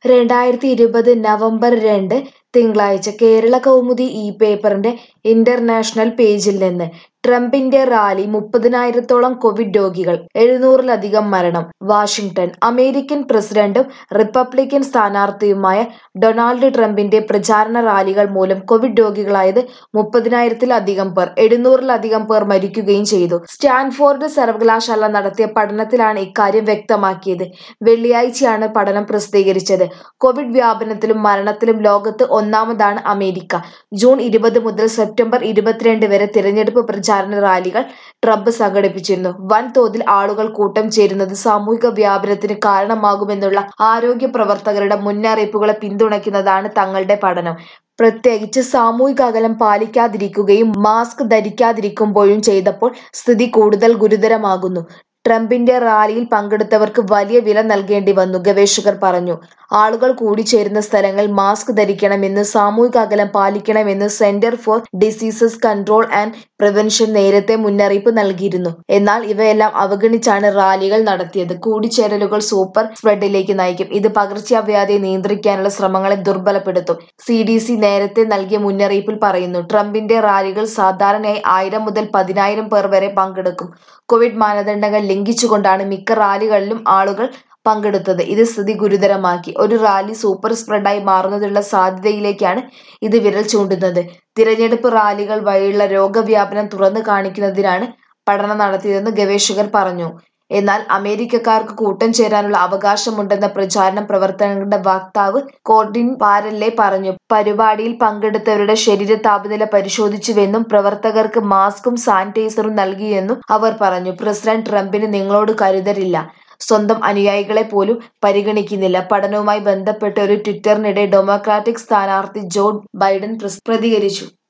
രണ്ടായിരത്തി ഇരുപത് നവംബർ രണ്ട് തിങ്കളാഴ്ച കേരള കൗമുദി ഈ പേപ്പറിന്റെ ഇന്റർനാഷണൽ പേജിൽ നിന്ന് ട്രംപിന്റെ റാലി മുപ്പതിനായിരത്തോളം കോവിഡ് രോഗികൾ എഴുന്നൂറിലധികം മരണം വാഷിംഗ്ടൺ അമേരിക്കൻ പ്രസിഡന്റും റിപ്പബ്ലിക്കൻ സ്ഥാനാർത്ഥിയുമായ ഡൊണാൾഡ് ട്രംപിന്റെ പ്രചാരണ റാലികൾ മൂലം കോവിഡ് രോഗികളായത് മുപ്പതിനായിരത്തിലധികം പേർ എഴുന്നൂറിലധികം പേർ മരിക്കുകയും ചെയ്തു സ്റ്റാൻഫോർഡ് സർവകലാശാല നടത്തിയ പഠനത്തിലാണ് ഇക്കാര്യം വ്യക്തമാക്കിയത് വെള്ളിയാഴ്ചയാണ് പഠനം പ്രസിദ്ധീകരിച്ചത് കോവിഡ് വ്യാപനത്തിലും മരണത്തിലും ലോകത്ത് ഒന്നാമതാണ് അമേരിക്ക ജൂൺ ഇരുപത് മുതൽ സെപ്റ്റംബർ ഇരുപത്തിരണ്ട് വരെ തിരഞ്ഞെടുപ്പ് പ്രചാരണ റാലികൾ ട്രംപ് സംഘടിപ്പിച്ചിരുന്നു വൻതോതിൽ ആളുകൾ കൂട്ടം ചേരുന്നത് സാമൂഹിക വ്യാപനത്തിന് കാരണമാകുമെന്നുള്ള ആരോഗ്യ പ്രവർത്തകരുടെ മുന്നറിയിപ്പുകളെ പിന്തുണയ്ക്കുന്നതാണ് തങ്ങളുടെ പഠനം പ്രത്യേകിച്ച് സാമൂഹിക അകലം പാലിക്കാതിരിക്കുകയും മാസ്ക് ധരിക്കാതിരിക്കുമ്പോഴും ചെയ്തപ്പോൾ സ്ഥിതി കൂടുതൽ ഗുരുതരമാകുന്നു ട്രംപിന്റെ റാലിയിൽ പങ്കെടുത്തവർക്ക് വലിയ വില നൽകേണ്ടി വന്നു ഗവേഷകർ പറഞ്ഞു ആളുകൾ കൂടിച്ചേരുന്ന സ്ഥലങ്ങളിൽ മാസ്ക് ധരിക്കണമെന്ന് സാമൂഹിക അകലം പാലിക്കണമെന്ന് center for diseases control and prevention നേരത്തെ മുന്നറിയിപ്പ് നൽകിയിരുന്നു എന്നാൽ ഇവയെല്ലാം അവഗണിച്ചാണ് റാലികൾ നടത്തിയത് കൂടിച്ചേരലുകൾ സൂപ്പർ സ്പ്രെഡിലേക്ക് നയിക്കും ഇത് പകർച്ചവ്യാധിയെ നിയന്ത്രിക്കാനുള്ള ശ്രമങ്ങളെ ദുർബലപ്പെടുത്തും സി ഡി സി നേരത്തെ നൽകിയ മുന്നറിയിപ്പിൽ പറയുന്നു ട്രംപിന്റെ റാലികൾ സാധാരണയായി ആയിരം മുതൽ പതിനായിരം പേർ വരെ പങ്കെടുക്കും കോവിഡ് മാനദണ്ഡങ്ങൾ ലംഘിച്ചുകൊണ്ടാണ് മിക്ക റാലികളിലും ആളുകൾ പങ്കെടുത്തത് ഇത് സ്ഥിതി ഗുരുതരമാക്കി ഒരു റാലി സൂപ്പർ സ്പ്രെഡായി മാറുന്നതിനുള്ള സാധ്യതയിലേക്കാണ് ഇത് വിരൽ ചൂണ്ടുന്നത് തിരഞ്ഞെടുപ്പ് റാലികൾ വഴിയുള്ള രോഗവ്യാപനം തുറന്നു കാണിക്കുന്നതിനാണ് പഠനം നടത്തിയതെന്ന് ഗവേഷകർ പറഞ്ഞു എന്നാൽ അമേരിക്കക്കാർക്ക് കൂട്ടം ചേരാനുള്ള അവകാശമുണ്ടെന്ന പ്രചാരണ പ്രവർത്തനങ്ങളുടെ വക്താവ് കോർഡിൻ പാരല്ലെ പറഞ്ഞു പരിപാടിയിൽ പങ്കെടുത്തവരുടെ ശരീര താപനില പരിശോധിച്ചുവെന്നും പ്രവർത്തകർക്ക് മാസ്കും സാനിറ്റൈസറും നൽകിയെന്നും അവർ പറഞ്ഞു പ്രസിഡന്റ് ട്രംപിന് നിങ്ങളോട് കരുതലില്ല സ്വന്തം അനുയായികളെ പോലും പരിഗണിക്കുന്നില്ല പഠനവുമായി ബന്ധപ്പെട്ട് ഒരു ട്വിറ്ററിനിടെ ഡെമോക്രാറ്റിക് സ്ഥാനാർത്ഥി ജോ ബൈഡൻ പ്രതികരിച്ചു